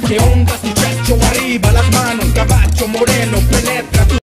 Que onda tu pecho arriba, las manos, caballo moreno, penetra tu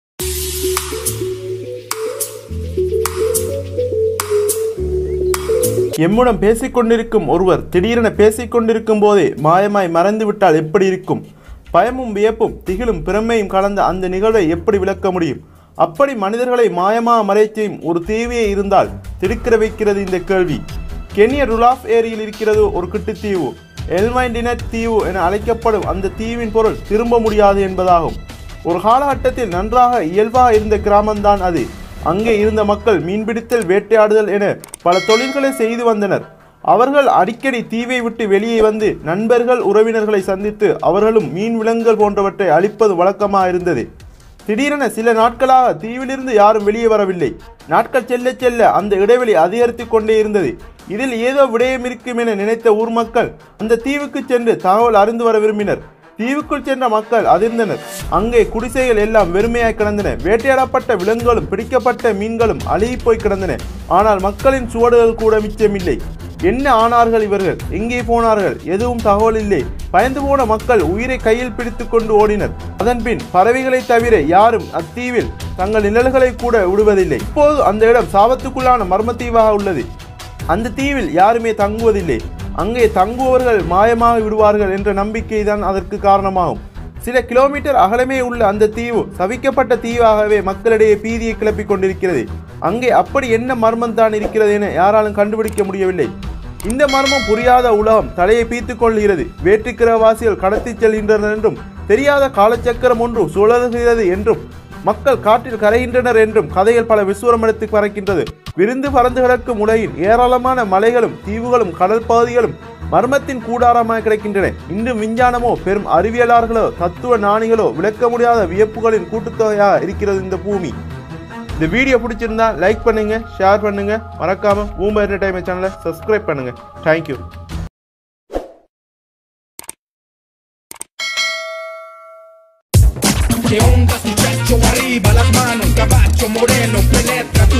எம்முடன் பேசிக் கொண்டிருக்கும் ஒருவர் திடீரென பேசிக் கொண்டிருக்கும் போதே மாயமாய் மறைந்துவிட்டால் எப்படி இருக்கும் பயமும் வியப்பும் திகிலும் பிரமையும் கலந்த அந்த நிகழ்வை எப்படி விளக்க முடியும் அப்படி மனிதர்களை மாயமா மறைச் செய்யும் ஒரு தீவே இருந்தால் திடுக்கிற வைக்கிறது இந்த கேள்வி கெனிய ருலாஃப் ஏரியில் இருக்கிறது ஒரு கிட்டுத்தீவு எல்மைண்டினட் தீவு என அழைக்கப்படும் அந்த தீவின் பொருள் திரும்ப முடியாது என்பதாகும் ஒரு காலகட்டத்தில் நன்றாக இயல்பாக இருந்த கிராமம்தான் அது அங்கே இருந்த மக்கள் மீன்பிடித்தல் வேட்டையாடுதல் என பல தொழில்களை செய்து வந்தனர் அவர்கள் அடிக்கடி தீவை விட்டு வெளியே வந்து நண்பர்கள் உறவினர்களை சந்தித்து அவர்களும் மீன் விலங்குகள் போன்றவற்றை அழிப்பது வழக்கமாக இருந்தது திடீரென சில நாட்களாக தீவிலிருந்து யாரும் வெளியே வரவில்லை நாட்கள் செல்ல செல்ல அந்த இடைவெளி அதிகரித்து கொண்டே இருந்தது இதில் ஏதோ விடயம் இருக்கும் என நினைத்த ஊர் மக்கள் அந்த தீவுக்கு சென்று தகவல் அறிந்து வர விரும்பினர் தீவுக்குள் சென்ற மக்கள் அதிர்ந்தனர் அங்கே குடிசைகள் எல்லாம் வெறுமையாய் கிடந்தன வேட்டையாடப்பட்ட விலங்குகளும் பிடிக்கப்பட்ட மீன்களும் அழுகி போய் கிடந்தன ஆனால் மக்களின் சுவடுகள் கூட மிச்சமில்லை என்ன ஆனார்கள் இவர்கள் எங்கே போனார்கள் எதுவும் தகவல் இல்லை பயந்து போன மக்கள் உயிரை கையில் பிடித்துக் கொண்டு ஓடினர் அதன்பின் பறவைகளை தவிர யாரும் அத்தீவில் தங்கள் நிழல்களை கூட விடுவதில்லை இப்போது அந்த இடம் சாபத்துக்குள்ளான மர்மத்தீவாக உள்ளது அந்த தீவில் யாருமே தங்குவதில்லை அங்கே தங்குபவர்கள் மாயமாக விடுவார்கள் என்ற நம்பிக்கை தான் அதற்கு காரணமாகும் சில கிலோமீட்டர் அகலமே உள்ள அந்த தீவு சவிக்கப்பட்ட தீவாகவே மக்களிடையே பீதியை கிளப்பிக் கொண்டிருக்கிறது அங்கே அப்படி என்ன மர்மம் தான் இருக்கிறது என யாராலும் கண்டுபிடிக்க முடியவில்லை இந்த மர்மம் புரியாத உலகம் தலையை பீத்துக் கொள்கிறது வேற்றுக்கிரவாசிகள் கடத்திச் செல்கின்றனர் என்றும் தெரியாத காலச்சக்கரம் ஒன்று சுழலுகிறது என்றும் மக்கள் காற்றில் கரைகின்றனர் என்றும் கதைகள் பல விஸ்வரமணத்து பறக்கின்றது விருந்து பறந்து கிடக்கும் உலகின் ஏராளமான மலைகளும் தீவுகளும் கடல் பகுதிகளும் மர்மத்தின் கூடாரமாக கிடைக்கின்றன இன்றும் விஞ்ஞானமோ பெரும் அறிவியலாளர்களோ தத்துவ ஞானிகளோ விளக்க முடியாத வியப்புகளின் கூட்டுத்தொகையாக இருக்கிறது இந்த பூமி இந்த வீடியோ பிடிச்சிருந்தா லைக் பண்ணுங்க ஷேர் பண்ணுங்க மறக்காம பூம்பா என்டர்டைன்மெண்ட் சேனலை சப்ஸ்கிரைப் பண்ணுங்க thank you Que onda tu pecho arriba, las manos, caballo moreno, penetra tu